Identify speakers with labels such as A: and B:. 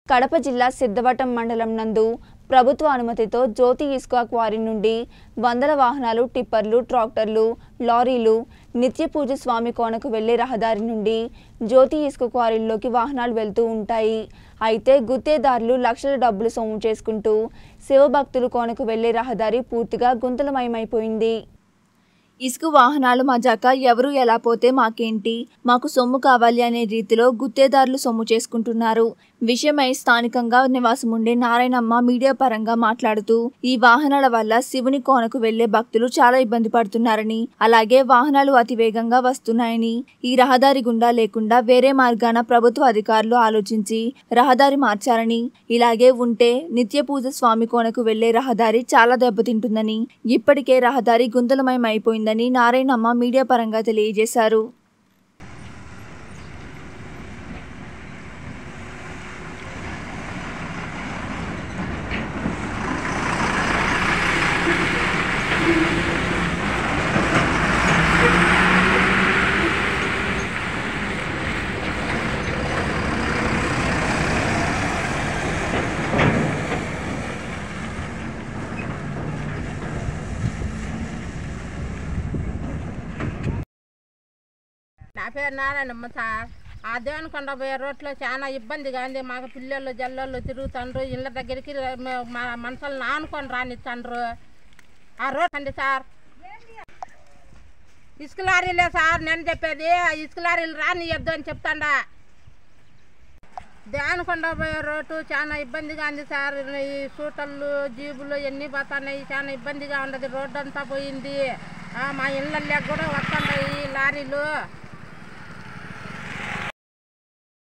A: కడప జిల్లా సిద్ధవటం మండలం నందు ప్రభుత్వ అనుమతితో జ్యోతి ఇసుక క్వారీ నుండి వందల వాహనాలు టిప్పర్లు ట్రాక్టర్లు లారీలు నిత్య పూజ స్వామి కోనకు వెళ్లే రహదారి నుండి జ్యోతి ఇసుక క్వారీల్లోకి వాహనాలు వెళ్తూ ఉంటాయి అయితే గుత్తేదారులు లక్షల డబ్బులు సొమ్ము చేసుకుంటూ శివభక్తులు కోనకు వెళ్లే రహదారి పూర్తిగా గుంతలమయమైపోయింది ఇసుక వాహనాలు మజాక ఎవరు ఎలా పోతే మాకేంటి మాకు సొమ్ము కావాలి అనే రీతిలో గుత్తేదారులు సొమ్ము చేసుకుంటున్నారు విషయమై స్థానికంగా నివాసం ఉండే నారాయణమ్మ మీడియా పరంగా మాట్లాడుతూ ఈ వాహనాల వల్ల శివుని కోనకు వెళ్లే భక్తులు చాలా ఇబ్బంది పడుతున్నారని అలాగే వాహనాలు అతి వేగంగా వస్తున్నాయని ఈ రహదారి గుండా లేకుండా వేరే మార్గాన ప్రభుత్వ అధికారులు ఆలోచించి రహదారి మార్చారని ఇలాగే ఉంటే నిత్య పూజ స్వామి కోనకు వెళ్లే రహదారి చాలా దెబ్బతింటుందని ఇప్పటికే రహదారి గుంతలమయం అయిపోయిందని నారాయణమ్మ మీడియా పరంగా తెలియజేశారు
B: నా పేరు నారాయణమ్మ సార్ ఆ దేవనకొండ పోయే రోడ్లో చాలా ఇబ్బందిగా ఉంది మాకు పిల్లలు జల్లోళ్ళు తిరుగుతుండ్రు ఇళ్ళ దగ్గరికి మ- మా మనుషులను ఆనుకొని రానిచ్చండ్రు ఆ రోడ్ అండి సార్ ఇసుక లారీలే సార్ నేను చెప్పేది ఆ ఇసుక లారీలు రానియద్దు అని చెప్తాండా దేవనకొండ పోయే రోడ్డు చాలా ఇబ్బందిగా ఉంది సార్ ఈ సూటళ్ళు జీబులు ఎన్ని పోతున్నాయి చాలా ఇబ్బందిగా ఉండదు రోడ్డు అంతా పోయింది ఆ, మా ఇళ్ళల్లో కూడా వస్తున్నాయి లారీలు